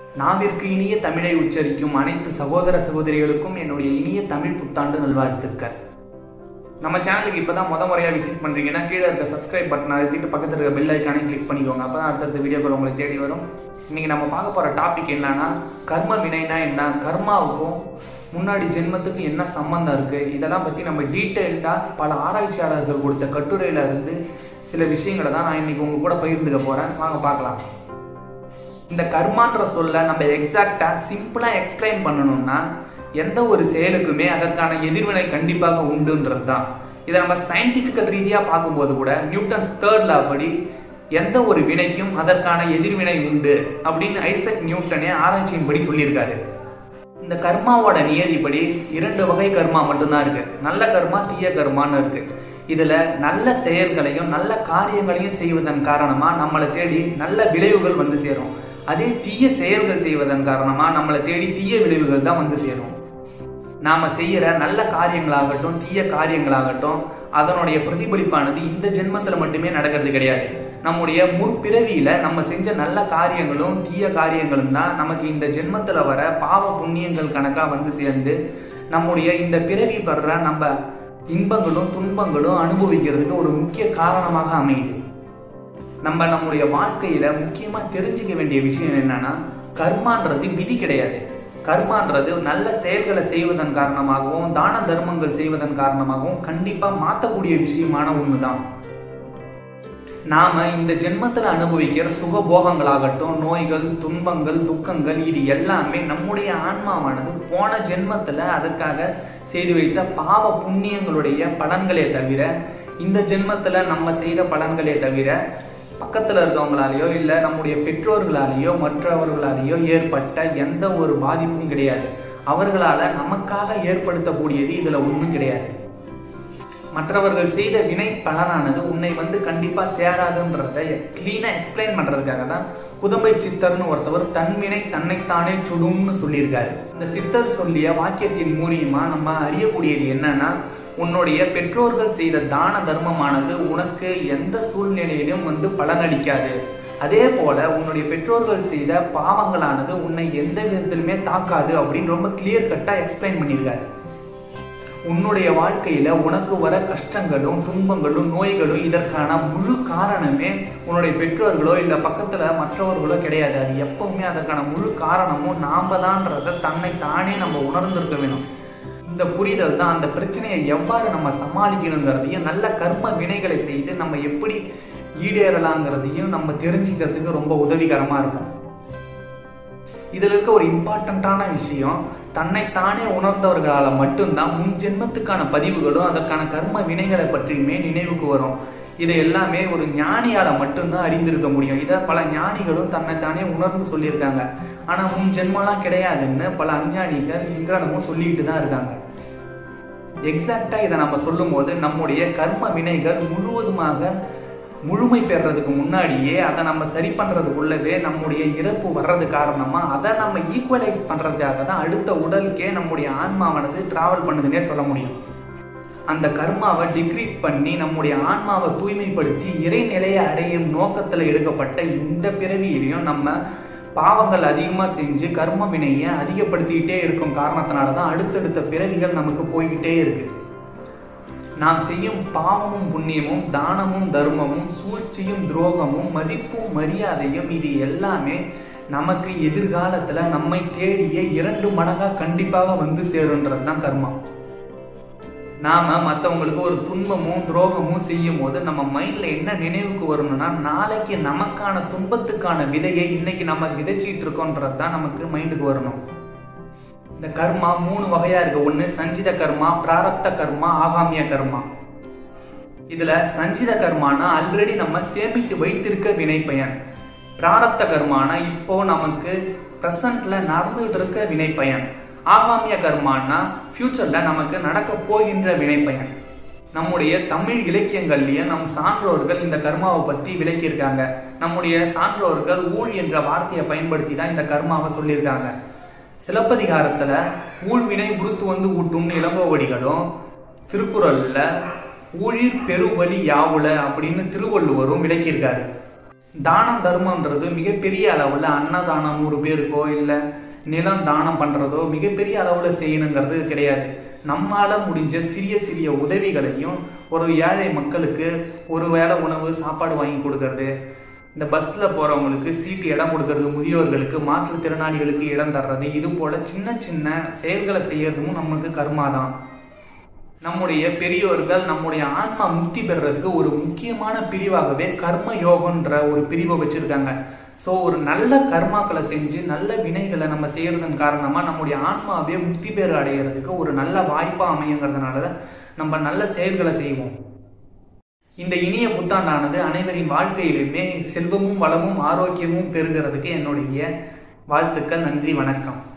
நாவிற்கு இனிய தமிழை உச்சரிக்கும் அனைத்து சகோதர சகோதரிகளுக்கும் என்னுடைய இனிய தமிழ் புத்தாண்டு நல்வாழ்த்துக்கள் நம்ம சேனலுக்கு இப்பதான் முத முறையா விசிட் பண்றீங்கன்னா கீழே இருக்க சப்ஸ்கிரைப் பட்டன் அழுத்திட்டு பக்கத்துல இருக்க பெல் ஐக்கானே கிளிக் பண்ணிக்கோங்க அப்பதான் அடுத்தடுத்த வீடியோக்கள் உங்களை தேடி வரும் இன்னைக்கு நம்ம பார்க்க போற டாபிக் என்னன்னா கர்ம வினைனா என்ன கர்மாவுக்கும் முன்னாடி ஜென்மத்துக்கு என்ன சம்பந்தம் இருக்கு இதெல்லாம் பத்தி நம்ம டீட்டெயில்டா பல ஆராய்ச்சியாளர்கள் கொடுத்த கட்டுரையில இருந்து சில விஷயங்களை தான் நான் இன்னைக்கு உங்க கூட பகிர்ந்துக்க போறேன் வாங்க பார்க்கலாம் இந்த கர்மான்ற சொல்ல நம்ம எக்ஸாக்டா சிம்பிளா எக்ஸ்பிளைன் பண்ணணும்னா எந்த ஒரு செயலுக்குமே அதற்கான எதிர்வினை கண்டிப்பாக உண்டுன்றது தான் இதை நம்ம சயின்டிபிக்கல் ரீதியா பார்க்கும்போது கூட நியூட்டன்ஸ் தேர்ட் லா படி எந்த ஒரு வினைக்கும் அதற்கான எதிர்வினை உண்டு அப்படின்னு ஐசக் நியூட்டனே ஆராய்ச்சியின்படி சொல்லியிருக்காரு இந்த கர்மாவோட நியதிப்படி இரண்டு வகை கர்மா மட்டும்தான் இருக்கு நல்ல கர்மா தீய கர்மான்னு இருக்கு இதுல நல்ல செயல்களையும் நல்ல காரியங்களையும் செய்வதன் காரணமா நம்மளை தேடி நல்ல விளைவுகள் வந்து சேரும் அதே தீய செயல்கள் செய்வதன் காரணமா நம்மளை தேடி தீய விளைவுகள் தான் வந்து சேரும் நாம செய்யற நல்ல காரியங்களாகட்டும் தீய காரியங்களாகட்டும் அதனுடைய பிரதிபலிப்பானது இந்த ஜென்மத்துல மட்டுமே நடக்கிறது கிடையாது நம்முடைய முற்பிறவியில நம்ம செஞ்ச நல்ல காரியங்களும் தீய காரியங்களும் தான் நமக்கு இந்த ஜென்மத்துல வர பாவ புண்ணியங்கள் கணக்கா வந்து சேர்ந்து நம்முடைய இந்த பிறவி படுற நம்ம இன்பங்களும் துன்பங்களும் அனுபவிக்கிறதுக்கு ஒரு முக்கிய காரணமாக அமையுது நம்ம நம்முடைய வாழ்க்கையில முக்கியமா தெரிஞ்சுக்க வேண்டிய விஷயம் என்னன்னா கர்மான்றது விதி கிடையாது கர்மான்றது நல்ல செயல்களை செய்வதன் காரணமாகவும் தான தர்மங்கள் செய்வதன் காரணமாகவும் கண்டிப்பா மாத்தக்கூடிய விஷயமான ஒண்ணுதான் நாம இந்த ஜென்மத்துல அனுபவிக்கிற சுகபோகங்களாகட்டும் நோய்கள் துன்பங்கள் துக்கங்கள் இது எல்லாமே நம்முடைய ஆன்மாவானது போன ஜென்மத்துல அதற்காக செய்து வைத்த பாவ புண்ணியங்களுடைய பலன்களே தவிர இந்த ஜென்மத்துல நம்ம செய்த பலன்களே தவிர பக்கத்துல இருக்கவங்களாலேயோ இல்ல நம்முடைய பெற்றோர்களாலேயோ மற்றவர்களாலேயோ ஏற்பட்ட எந்த ஒரு பாதிப்பும் கிடையாது அவர்களால நமக்காக ஏற்படுத்தக்கூடியது இதுல ஒண்ணும் கிடையாது மற்றவர்கள் செய்த வினை பலனானது உன்னை வந்து கண்டிப்பா சேராதுன்றத கிளீனா எக்ஸ்பிளைன் பண்றதுக்காக தான் குதம்பை சித்தர்னு ஒருத்தவர் தன்வினை தன்னைத்தானே சுடும்னு சொல்லியிருக்காரு இந்த சித்தர் சொல்லிய வாக்கியத்தின் மூலியமா நம்ம அறியக்கூடியது என்னன்னா உன்னுடைய பெற்றோர்கள் செய்த தான தர்மமானது உனக்கு எந்த சூழ்நிலையிலும் வந்து பலனளிக்காது அதே போல உன்னுடைய பெற்றோர்கள் செய்த பாவங்களானது உன்னை எந்த விதத்திலுமே தாக்காது அப்படின்னு ரொம்ப கிளியர் கட்டா எக்ஸ்பிளைன் பண்ணியிருக்காரு உன்னுடைய வாழ்க்கையில உனக்கு வர கஷ்டங்களும் துன்பங்களும் நோய்களும் இதற்கான முழு காரணமே உன்னுடைய பெற்றோர்களோ இல்ல பக்கத்துல மற்றவர்களோ கிடையாது அது எப்பவுமே அதற்கான முழு காரணமும் நாம தான்றத தன்னை தானே நம்ம உணர்ந்திருக்க வேணும் இந்த புரிதல் தான் அந்த பிரச்சனையை எவ்வாறு நம்ம சமாளிக்கணுங்கிறதையும் நல்ல கர்ம வினைகளை செய்து நம்ம எப்படி ஈடேறலாங்கிறதையும் நம்ம தெரிஞ்சுக்கிறதுக்கு ரொம்ப உதவிகரமா இருக்கும் இதுல இருக்க ஒரு இம்பார்ட்டண்ட்டான விஷயம் தன்னைத்தானே உணர்ந்தவர்களால மட்டும்தான் முன் ஜென்மத்துக்கான பதிவுகளும் அதற்கான கர்ம வினைகளை பற்றியுமே நினைவுக்கு வரும் இது எல்லாமே ஒரு ஞானியால மட்டும்தான் அறிந்திருக்க முடியும் இதை பல ஞானிகளும் தன்னைத்தானே உணர்ந்து சொல்லியிருக்காங்க ஆனா முன் ஜென்மம்லாம் கிடையாதுன்னு பல அஞ்ஞானிகள் இன்றனமும் சொல்லிட்டு தான் இருக்காங்க எக்ஸாக்டா இதை நம்ம சொல்லும் போது நம்முடைய கர்ம வினைகள் முழுவதுமாக முழுமை பெறதுக்கு முன்னாடியே அதை நம்ம சரி பண்றதுக்குள்ளவே நம்முடைய இறப்பு வர்றது காரணமா அதை நம்ம ஈக்குவலைஸ் பண்றதுக்காக தான் அடுத்த உடலுக்கே நம்முடைய ஆன்மாவானது டிராவல் பண்ணுதுன்னே சொல்ல முடியும் அந்த கர்மாவை டிக்ரீஸ் பண்ணி நம்முடைய ஆன்மாவை தூய்மைப்படுத்தி இறைநிலையை அடையும் நோக்கத்துல எடுக்கப்பட்ட இந்த பிறவியிலையும் நம்ம பாவங்கள் அதிகமா செஞ்சு கர்ம வினையை அதிகப்படுத்திக்கிட்டே இருக்கும் காரணத்தினாலதான் அடுத்தடுத்த பிறவிகள் நமக்கு போய்கிட்டே இருக்கு நாம் செய்யும் பாவமும் புண்ணியமும் தானமும் தர்மமும் சூழ்ச்சியும் துரோகமும் மதிப்பும் மரியாதையும் இது எல்லாமே நமக்கு எதிர்காலத்துல நம்மை தேடிய இரண்டு மடங்கா கண்டிப்பாக வந்து சேருன்றது தான் கர்மா நாம மற்றவங்களுக்கு ஒரு துன்பமும் துரோகமும் செய்யும் போது நம்ம மைண்ட்ல என்ன நினைவுக்கு வரணும்னா நாளைக்கு நமக்கான துன்பத்துக்கான விதையை இன்னைக்கு நம்ம விதைச்சிட்டு இருக்கோன்றது தான் நமக்கு மைண்டுக்கு வரணும் இந்த கர்மா மூணு வகையா இருக்கு ஒண்ணு சஞ்சித கர்மா பிராரப்த கர்மா ஆகாமிய கர்மா இதுல சஞ்சித கர்மானா ஆல்ரெடி நம்ம சேமித்து வைத்திருக்க வினை பயன் பிராரப்த கர்மானா இப்போ நமக்கு பிரசன்ட்ல நடந்துகிட்டு இருக்க வினை பயன் ஆகாமிய கர்மானா ஃபியூச்சர்ல நமக்கு நடக்க போகின்ற வினை பயன் நம்முடைய தமிழ் இலக்கியங்கள்லயே நம் சான்றோர்கள் இந்த கர்மாவை பத்தி விளக்கியிருக்காங்க நம்முடைய சான்றோர்கள் ஊழ் என்ற வார்த்தையை பயன்படுத்தி தான் இந்த கர்மாவை சொல்லியிருக்காங்க சிலப்பதிகாரத்துல ஊழ்வினை உருத்து வந்து ஊட்டும்னு இளங்கோவடிகளும் திருக்குறள்ல ஊழிர் பெருவழி யாவுல அப்படின்னு திருவள்ளுவரும் விளக்கியிருக்காரு தானம் தர்மம்ன்றது மிகப்பெரிய அளவுல அன்னதானம் நூறு பேருக்கோ இல்ல நிலம் தானம் பண்றதோ மிகப்பெரிய அளவுல செய்யணுங்கிறது கிடையாது நம்மால முடிஞ்ச சிறிய சிறிய உதவிகளையும் ஒரு ஏழை மக்களுக்கு ஒரு வேளை உணவு சாப்பாடு வாங்கி கொடுக்கறது இந்த பஸ்ல போறவங்களுக்கு சீட்டு இடம் கொடுக்கறது முதியோர்களுக்கு மாற்றுத்திறனாளிகளுக்கு இடம் தர்றது இது போல சின்ன சின்ன செயல்களை செய்யறதும் நமக்கு கர்மாதான் நம்முடைய பெரியோர்கள் நம்முடைய ஆன்மா முக்தி பெறுறதுக்கு ஒரு முக்கியமான பிரிவாகவே கர்ம யோகன்ற ஒரு பிரிவை வச்சிருக்காங்க ஸோ ஒரு நல்ல கர்மாக்களை செஞ்சு நல்ல வினைகளை நம்ம செய்யறதன் காரணமா நம்முடைய ஆன்மாவே முக்தி பெற அடைகிறதுக்கு ஒரு நல்ல வாய்ப்பா அமையுங்கிறதுனால நம்ம நல்ல செயல்களை செய்வோம் இந்த இனிய புத்தாண்டானது அனைவரின் வாழ்க்கையிலுமே செல்வமும் வளமும் ஆரோக்கியமும் பெறுகிறதுக்கு என்னுடைய வாழ்த்துக்கள் நன்றி வணக்கம்